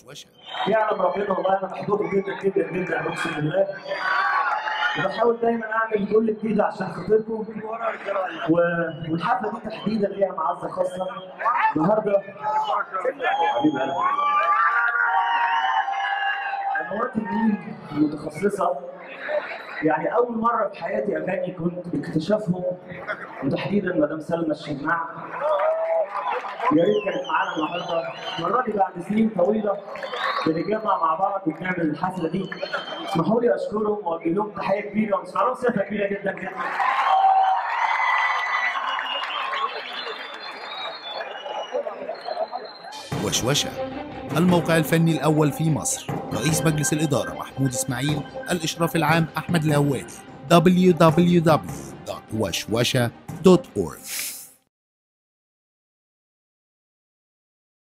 وشوشة يعلم ربنا والله انا محبوب جدا جدا جدا اقسم بالله وبحاول دايما اعمل كل جديد عشان خاطركم و- والحفله دي تحديدا ليها معزه خاصه النهارده حبيب قلبي قنوات النيل المتخصصه يعني اول مره في حياتي اغاني كنت اكتشافهم وتحديدا مدام سلمى الشماع يا ريت كانت معانا النهارده المره دي بعد سنين طويله بنتجمع مع بعض وبنعمل الحفله دي اسمحوا لي اشكرهم واوجه لهم تحيه كبيره ونسمع لهم صفه كبيره جدا جدا وشوشة الموقع الفني الأول في مصر رئيس مجلس الإدارة محمود إسماعيل الإشراف العام أحمد الهوادي www.washwasha.org